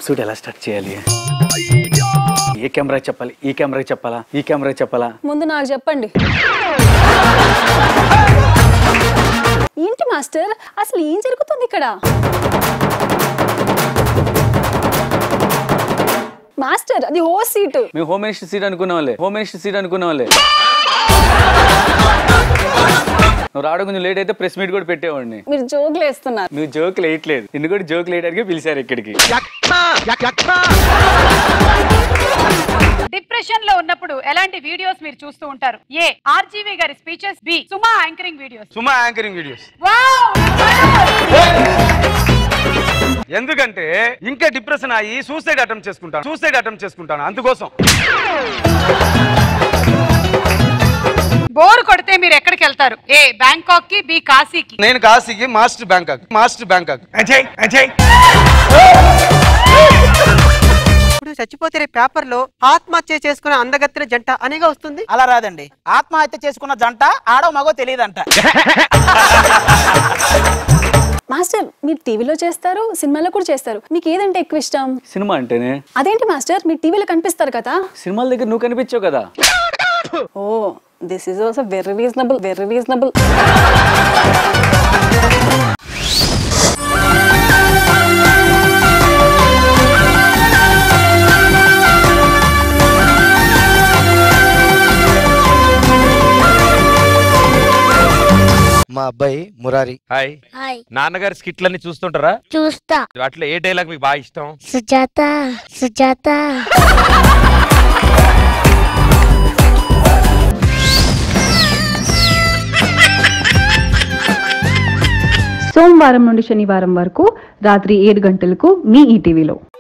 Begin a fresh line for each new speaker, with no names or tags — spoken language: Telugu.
షూట్ ఎలా స్టార్ట్ చేయాలి ఏ కెమెరా చెప్పాలి ఈ కెమెరా చెప్పాలా ఈ కెమెరా చెప్పాలా
ముందు నాకు చెప్పండి ఏంటి మాస్టర్ అసలు ఏం జరుగుతుంది ఇక్కడ మాస్టర్ అది హో సీటు
మేము హోమ్ మినిస్టర్ సీట్ అనుకున్న వాళ్ళే హోమ్ మినిస్టర్ సీట్ అనుకున్న వాళ్ళే నువ్వు రావడం కొంచెం లేట్ అయితే ప్రెస్ మీట్ కూడా పెట్టేవాడిని
మీరు జోకులు వేస్తున్నారు
నువ్వు జోకులు వేయట్లేదు నిన్ను కూడా జోకులు వేయడానికి పిలిచారు ఇక్కడికి
డిప్రెషన్ లో ఉన్నప్పుడు ఎలాంటి వీడియోస్ మీరు చూస్తూ ఉంటారు ఏ ఆర్జీవి గారి స్పీచెస్ బి Suma anchoring videos
Suma anchoring videos ఎందుకంటే ఇంకా డిప్రెషన్ అయ్యి సూసైడ్ అటెంప్ట్ చేసుకుంటాను సూసైడ్ అటెంప్ట్ చేసుకుంటాను అందుకోసం
బోర్ కొడితే మీరు ఎక్కడికి వెళ్తారు ఏ బ్యాంకాక్ కి బి కాశీకి
నేను కాశీకి మాస్టర్ బ్యాంకాక్ మాస్టర్ బ్యాంకాక్
ఇప్పుడు చచ్చిపోతే రేపు పేపర్లో ఆత్మహత్య చేసుకున్న అందగత్తిన జంట అనేగా వస్తుంది
అలా రాదండి ఆత్మహత్య చేసుకున్న జంట ఆడో మగో తెలియదంట
మాస్టర్ మీరు టీవీలో చేస్తారు సినిమాలో కూడా చేస్తారు మీకు ఏదంటే ఎక్కువ ఇష్టం
సినిమా అంటేనే
అదేంటి మాస్టర్ మీరు టీవీలో కనిపిస్తారు కదా
సినిమాల దగ్గర నువ్వు కనిపించావు కదా
oh this is also very reasonable very reasonable
మా అబ్బాయి మురారి
హాయ్
హాయ్
నాన్నగారి స్కిట్లన్నీ చూస్తుంటారా
చూస్తా
వాటిలో ఏ డైలాగ్ మీకు బాగా ఇష్టం
సుజాత సుజాత
సోమవారం నుండి శనివారం వరకు రాత్రి ఏడు గంటలకు మీ ఈటీవీలో